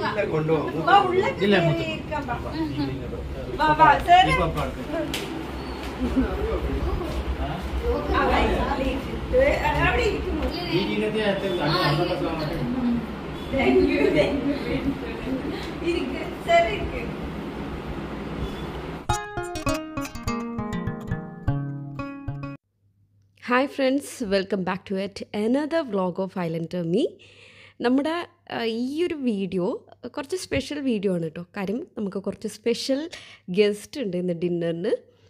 ഇല്ല കൊണ്ടുപോകും വാ, ഉള്ളിൽ ഇല്ല കയറി ഇരിക്കാൻ വാ. വാ, വാ, സാറ്. ആ, വാ, ഇരിക്ക്. അവിടെ ഇരിക്കുന്നു. Thank you, thank you, thank you. ഇരിക്ക്, സാറ് ഇരിക്ക്. Hi friends welcome back to yet another vlog of island me നമ്മുടെ ആ, ഈ ഒരു വീഡിയോ കുറച്ച് സ്പെഷ്യൽ വീഡിയോ ആണ് കേട്ടോ കാര്യം നമുക്ക് കുറച്ച് സ്പെഷ്യൽ ഗസ്റ്റ് ഉണ്ട് ഇന്ന് ഡിന്നറിന്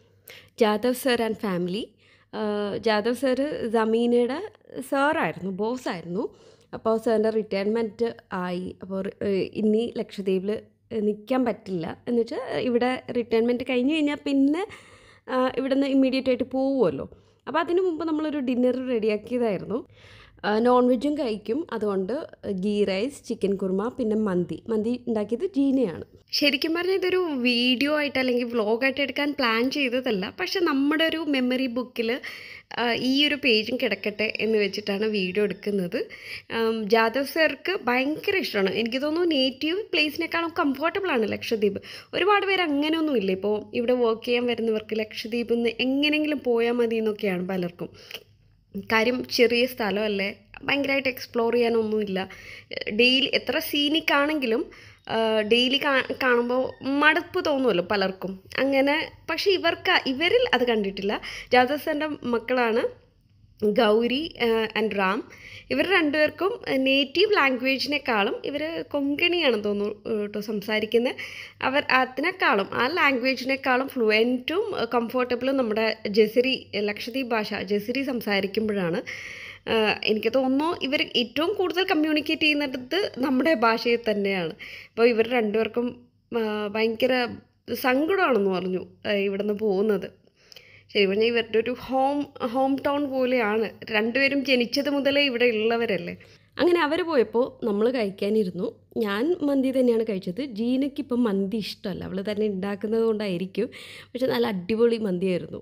Jadhav sir and family Jadhav sir ജമീനയുടെ സാറായിരുന്നു ബോസായിരുന്നു അപ്പോൾ സാറിൻ്റെ റിട്ടയർമെൻറ്റ് ആയി അപ്പോൾ ഇനി ലക്ഷദ്വീപിൽ നിൽക്കാൻ പറ്റില്ല എന്ന് വെച്ചാൽ ഇവിടെ റിട്ടയർമെൻറ്റ് കഴിഞ്ഞ് കഴിഞ്ഞാൽ പിന്നെ ആ, ഇവിടുന്ന് ഇമ്മീഡിയറ്റ് ആയിട്ട് പോവുമല്ലോ അപ്പോൾ അതിനു മുമ്പ് നമ്മളൊരു ഡിന്നർ റെഡിയാക്കിയതായിരുന്നു നോൺ വെജും കഴിക്കും അതുകൊണ്ട് ഗീ റൈസ് ചിക്കൻ കുർമ പിന്നെ മന്തി മന്തി ഉണ്ടാക്കിയത് ജീനയാണ് ശരിക്കും പറഞ്ഞാൽ ഇതൊരു വീഡിയോ ആയിട്ട് അല്ലെങ്കിൽ വ്ളോഗായിട്ട് എടുക്കാൻ പ്ലാൻ ചെയ്തതല്ല പക്ഷെ നമ്മുടെ ഒരു മെമ്മറി ബുക്കിൽ ഈ ഒരു പേജും കിടക്കട്ടെ എന്ന് വെച്ചിട്ടാണ് വീഡിയോ എടുക്കുന്നത് ആം, ജാദവ് സാർക്ക് ഭയങ്കര ഇഷ്ടമാണ് എനിക്ക് തോന്നുന്നു നേറ്റീവ് പ്ലേസിനേക്കാളും കംഫർട്ടബിൾ ആണ് ലക്ഷദ്വീപ് ഒരുപാട് പേര് അങ്ങനെയൊന്നും ഇല്ല ഇപ്പോൾ ഇവിടെ വർക്ക് ചെയ്യാൻ വരുന്നവർക്ക് ലക്ഷദ്വീപിൽ നിന്ന് എങ്ങനെയെങ്കിലും പോയാൽ മതി എന്നൊക്കെയാണ് പലർക്കും കാര്യം ചെറിയ സ്ഥലമല്ലേ ഭയങ്കരമായിട്ട് എക്സ്പ്ലോർ ചെയ്യാനൊന്നുമില്ല ഡെയിലി എത്ര സീനിക് ആണെങ്കിലും ഡെയിലി കാണുമ്പോൾ മടുപ്പ് തോന്നുമല്ലോ പലർക്കും അങ്ങനെ പക്ഷേ ഇവർക്ക് ഇവരിൽ അത് കണ്ടിട്ടില്ല ജാദവ്സൻ്റെ മക്കളാണ് ഗൗരി ആൻഡ് റാം ഇവർ രണ്ടുപേർക്കും നേറ്റീവ് ലാംഗ്വേജിനേക്കാളും ഇവർ കൊങ്കണിയാണെന്ന് തോന്നുന്നു കേട്ടോ സംസാരിക്കുന്നത് അവർ അതിനേക്കാളും ആ ലാംഗ്വേജിനേക്കാളും ഫ്ലുവൻറ്റും കംഫർട്ടബിളും നമ്മുടെ ജെസിരി ലക്ഷദ്വീപ് ഭാഷ ജെസിരി സംസാരിക്കുമ്പോഴാണ് ആഹ് എനിക്ക് തോന്നുന്നു ഇവർ ഏറ്റവും കൂടുതൽ കമ്മ്യൂണിക്കേറ്റ് ചെയ്യുന്നത് നമ്മുടെ ഭാഷയിൽ തന്നെയാണ് അപ്പോൾ ഇവർ രണ്ടുപേർക്കും ആഹ് ഭയങ്കര സങ്കടമാണെന്ന് പറഞ്ഞു ആഹ് ഇവിടുന്ന് പോകുന്നത് ശരി പറഞ്ഞാൽ ഇവരുടെ ഒരു ഹോം ഹോം ടൗൺ പോലെയാണ് രണ്ടുപേരും ജനിച്ചത് മുതലേ ഇവിടെ ഉള്ളവരല്ലേ അങ്ങനെ അവർ പോയപ്പോൾ നമ്മൾ കഴിക്കാനിരുന്നു ഞാൻ മന്തി തന്നെയാണ് കഴിച്ചത് ജീനയ്ക്ക് ഇപ്പം മന്തി ഇഷ്ടമല്ല അവൾ തന്നെ ഉണ്ടാക്കുന്നത് കൊണ്ടായിരിക്കും പക്ഷെ നല്ല അടിപൊളി മന്തിയായിരുന്നു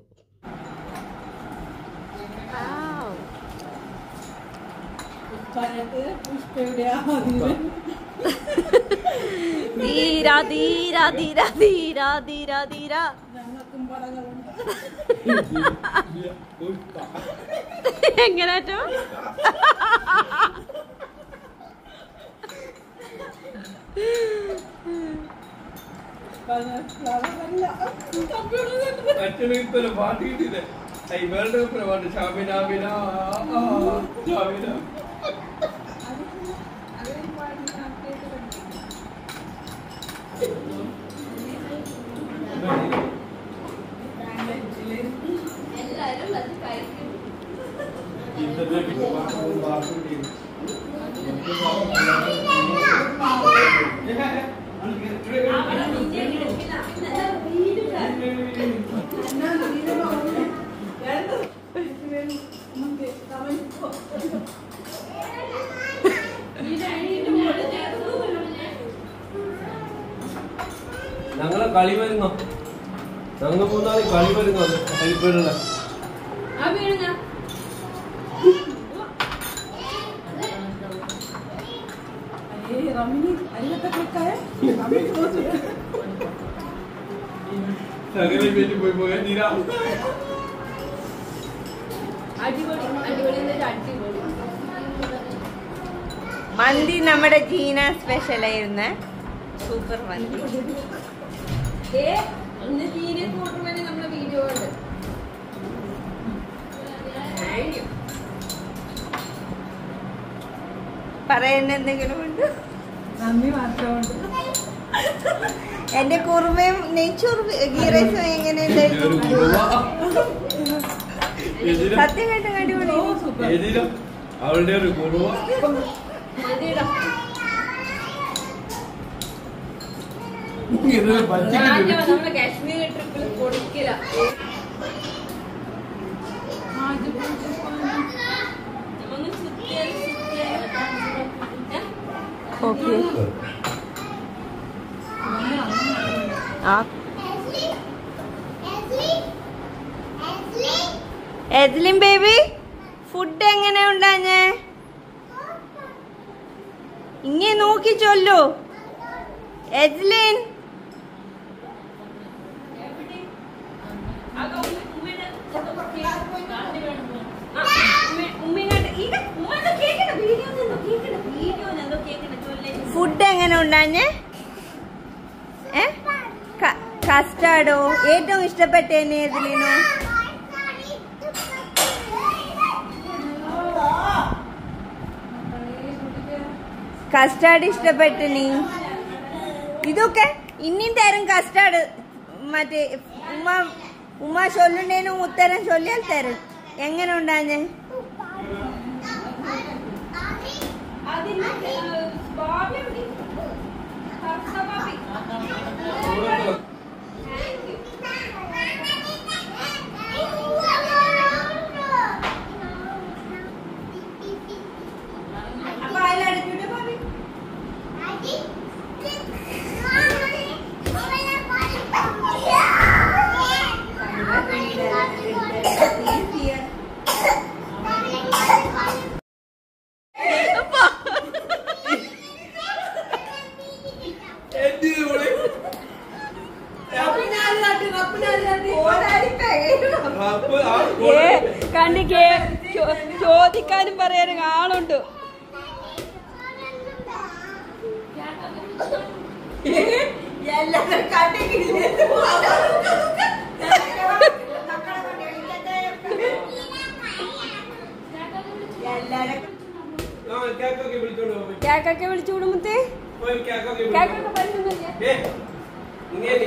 ധീര ധീര ധീര ധീര ധീര ധീര എങ്ങനെയാറ്റോ അച്ഛനൊരു പാട്ട് കിട്ടിയില്ലേ ഈ വേൾഡ് കപ്പിലെ പാട്ട് ഷാമിന ബിന ഷാമിന ഞങ്ങളെ കളി വരുന്നോ ഞങ്ങൾ മൂന്നാല് കളി വരുന്നോ ഹരിപ്പേടുള്ള സകല പേര് പോയി പോയാ നീരാ മന്തി നമ്മുടെ ജീന സ്പെഷ്യൽ ആയിരുന്ന സൂപ്പർ മന്തി പറയാൻ എന്തെങ്കിലും ഉണ്ട് എന്റെ കുറുമയും നെയ്ച്ചോറും ഗീ റൈസും എങ്ങനെയുണ്ടായിരുന്നു സത്യം കേട്ടോ അടിപൊളി ഏതിലും അവളുടെ ഒരു കുറുവ ഇത് പച്ചക്ക് കാശ്മീർ ട്രിപ്പിൽ കൊടുക്കില്ല ഒന്ന് സുത്തിയാൽ ഓക്കെ ആ എസ്ലിം ബേബി ഫുഡ് എങ്ങനെ ഉണ്ടാഞ്ഞേ ഇങ്ങനെ നോക്കി ചൊല്ലു എജ്ലിൻ അത് ഉമ്മ- ഉമ്മയുടെ ഫോട്ടോ ആ, ഉമ്മ- ഉമ്മയുടെ ഇത് ഉമ്മയുടെ കേക്കണ്ട വീഡിയോ എന്തോ കേക്കണ്ട വീഡിയോ എന്തോ കേക്കണ്ട ചൊല്ലേ ഫുഡ് എങ്ങനെ ഉണ്ടാഞ്ഞ് ഏ കസ്റ്റാർഡോ ഏറ്റവും ഇഷ്ടപ്പെട്ടേനെ എതിലിനു കസ്റ്റാർഡ് ഇഷ്ടപ്പെട്ടു നീ ഇതൊക്കെ ഇനിയും തരും കസ്റ്റാർഡ് മറ്റേ ഉമ്മ ഉമ്മ ചൊല്ലുണ്ടേനും ഉത്തരം ചൊല്ലിയാൽ തരും എങ്ങനെ ഉണ്ടാഞ്ഞ് അതിന് ബാബി എവിടെ? ഹർഷ ബാബി. അപ്പൊ അതിലടിച്ചിട്ട് ബാബി എന്ത് ഇത് മോളെ? അപ്പൊ ആ ഏ കണ്ടിക്കേ ചോദിക്കാനും പറയാനും ആളുണ്ട് ആ, കേക്കൊക്കെ വിളിച്ചോണ്ട് പോ. കേക്കൊക്കെ വിളിച്ചു വിടുമ്പത്തേ പോയി കേക്കൊക്കെ വിളിച്ചോണ്ട് കേക്കൊക്കെ പോ. പറയുന്നില്ല ഏ, ഇങ്ങനെ.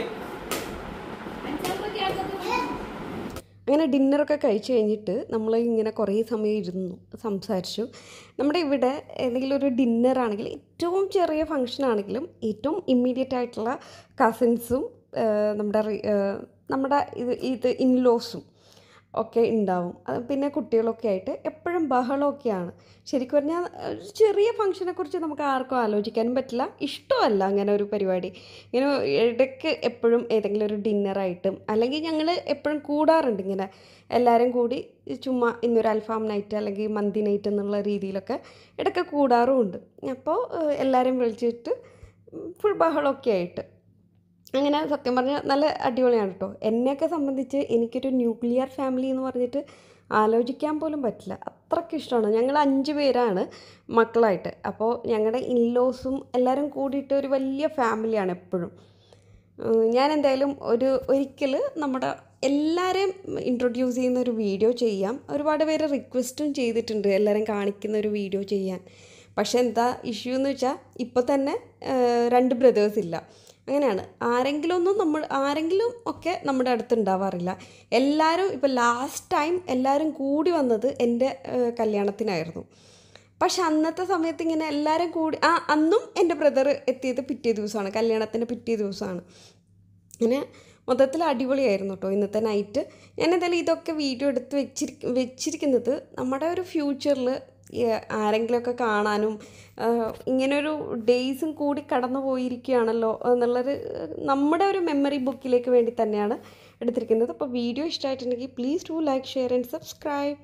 അങ്ങനെ ഡിന്നറൊക്കെ കഴിച്ച് കഴിഞ്ഞിട്ട് നമ്മൾ ഇങ്ങനെ കുറേ സമയം ഇരുന്നു സംസാരിച്ചു നമ്മുടെ ഇവിടെ എന്തെങ്കിലും ഒരു ഡിന്നർ ആണെങ്കിൽ ഏറ്റവും ചെറിയ ഫങ്ഷൻ ആണെങ്കിലും ഏറ്റവും ഇമ്മീഡിയറ്റ് ആയിട്ടുള്ള കസിൻസും നമ്മുടെ റി- ഏഹ് നമ്മുടെ ഇത് ഇത് ഇൻലോസും ഒക്കെ ഉണ്ടാവും അത് പിന്നെ കുട്ടികളൊക്കെ ആയിട്ട് എപ്പോഴും ബഹളമൊക്കെയാണ് ശരിക്കും പറഞ്ഞാൽ ഒരു ചെറിയ ഫംഗ്ഷനെക്കുറിച്ച് നമുക്ക് ആർക്കും ആലോചിക്കാനും പറ്റില്ല ഇഷ്ടമല്ല അങ്ങനെ ഒരു പരിപാടി ഇങ്ങനെ ഇടയ്ക്ക് എപ്പോഴും ഏതെങ്കിലും ഒരു ഡിന്നറായിട്ടും അല്ലെങ്കിൽ ഞങ്ങൾ എപ്പോഴും കൂടാറുണ്ട് ഇങ്ങനെ എല്ലാവരും കൂടി ചുമ്മാ ഇന്നൊരു അൽഫാം നൈറ്റ് അല്ലെങ്കിൽ മന്തി നൈറ്റ് എന്നുള്ള രീതിയിലൊക്കെ ഇടയ്ക്ക് കൂടാറുമുണ്ട് അപ്പോൾ എല്ലാവരും വിളിച്ചിട്ട് ഫുൾ ബഹളമൊക്കെ ആയിട്ട് അങ്ങനെ സത്യം പറഞ്ഞാൽ നല്ല അടിപൊളിയാണ് കേട്ടോ എന്നെയൊക്കെ സംബന്ധിച്ച് എനിക്കൊരു ന്യൂക്ലിയർ ഫാമിലി എന്ന് പറഞ്ഞിട്ട് ആലോചിക്കാൻ പോലും പറ്റില്ല അത്രയ്ക്ക് ഇഷ്ടമാണ് ഞങ്ങൾ അഞ്ച് പേരാണ് മക്കളായിട്ട് അപ്പോൾ ഞങ്ങളുടെ ഇൻലോസും എല്ലാവരും കൂടിയിട്ട് ഒരു വലിയ ഫാമിലിയാണ് എപ്പോഴും ഉം, ഞാൻ എന്തായാലും ഒരു ഒരിക്കൽ നമ്മുടെ എല്ലാവരെയും ഇൻട്രൊഡ്യൂസ് ചെയ്യുന്ന ഒരു വീഡിയോ ചെയ്യാം ഒരുപാട് പേര് റിക്വസ്റ്റും ചെയ്തിട്ടുണ്ട് എല്ലാവരും കാണിക്കുന്ന ഒരു വീഡിയോ ചെയ്യാൻ പക്ഷേ എന്താ ഇഷ്യൂ എന്ന് വെച്ചാൽ ഇപ്പോൾ തന്നെ ആ, രണ്ട് ബ്രദേഴ്സ് ഇല്ല അങ്ങനെയാണ് ആരെങ്കിലും ഒന്നും നമ്മൾ ആരെങ്കിലും ഒക്കെ നമ്മുടെ അടുത്ത് ഉണ്ടാവാറില്ല എല്ലാവരും ഇപ്പോൾ ലാസ്റ്റ് ടൈം എല്ലാവരും കൂടി വന്നത് എൻ്റെ ആ, കല്യാണത്തിനായിരുന്നു പക്ഷെ അന്നത്തെ സമയത്ത് ഇങ്ങനെ എല്ലാവരും കൂടി ആ അന്നും എൻ്റെ ബ്രദർ എത്തിയത് പിറ്റേ ദിവസമാണ് കല്യാണത്തിൻ്റെ പിറ്റേ ദിവസമാണ് അങ്ങനെ മൊത്തത്തിൽ അടിപൊളിയായിരുന്നു കേട്ടോ ഇന്നത്തെ നൈറ്റ് ഞാൻ എന്തായാലും ഇതൊക്കെ വീഡിയോ എടുത്ത് വെച്ചിരി വെച്ചിരിക്കുന്നത് നമ്മുടെ ഒരു ഫ്യൂച്ചറിൽ ആരെങ്കിലുമൊക്കെ കാണാനും ആ, ഇങ്ങനൊരു ഡേയ്സും കൂടി കടന്നു പോയിരിക്കുകയാണല്ലോ എന്നുള്ളൊരു നമ്മുടെ ഒരു മെമ്മറി ബുക്കിലേക്ക് വേണ്ടി തന്നെയാണ് എടുത്തിരിക്കുന്നത് അപ്പോൾ വീഡിയോ ഇഷ്ടമായിട്ടുണ്ടെങ്കിൽ please to like share and subscribe